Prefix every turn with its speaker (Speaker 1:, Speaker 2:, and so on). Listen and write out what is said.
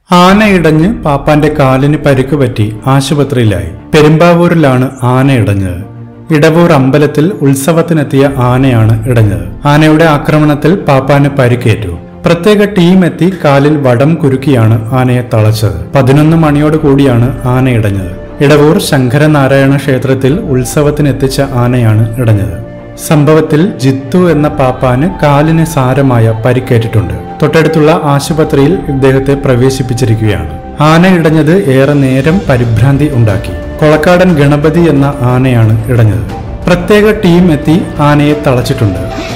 Speaker 1: ആന ഇടഞ്ഞ് പാപ്പാന്റെ കാലിന് പരിക്ക് പറ്റി ആശുപത്രിയിലായി പെരുമ്പാവൂരിലാണ് ആന ഇടഞ്ഞത് ഇടവൂർ അമ്പലത്തിൽ ഉത്സവത്തിനെത്തിയ ആനയാണ് ഇടഞ്ഞത് ആനയുടെ ആക്രമണത്തിൽ പാപ്പാന് പരിക്കേറ്റു പ്രത്യേക ടീം എത്തി കാലിൽ വടം കുരുക്കിയാണ് ആനയെ തളച്ചത് പതിനൊന്ന് മണിയോട് കൂടിയാണ് ആന ഇടഞ്ഞത് ഇടവൂർ ശങ്കരനാരായണ ക്ഷേത്രത്തിൽ ഉത്സവത്തിനെത്തിച്ച ആനയാണ് ഇടഞ്ഞത് സംഭവത്തിൽ ജിത്തു എന്ന പാപ്പാന് കാലിന് സാരമായ പരിക്കേറ്റിട്ടുണ്ട് തൊട്ടടുത്തുള്ള ആശുപത്രിയിൽ ഇദ്ദേഹത്തെ പ്രവേശിപ്പിച്ചിരിക്കുകയാണ് ആന ഇടഞ്ഞത് ഏറെ നേരം പരിഭ്രാന്തി ഉണ്ടാക്കി കൊളക്കാടൻ ഗണപതി എന്ന ആനയാണ് ഇടഞ്ഞത് പ്രത്യേക ടീം എത്തി ആനയെ തളച്ചിട്ടുണ്ട്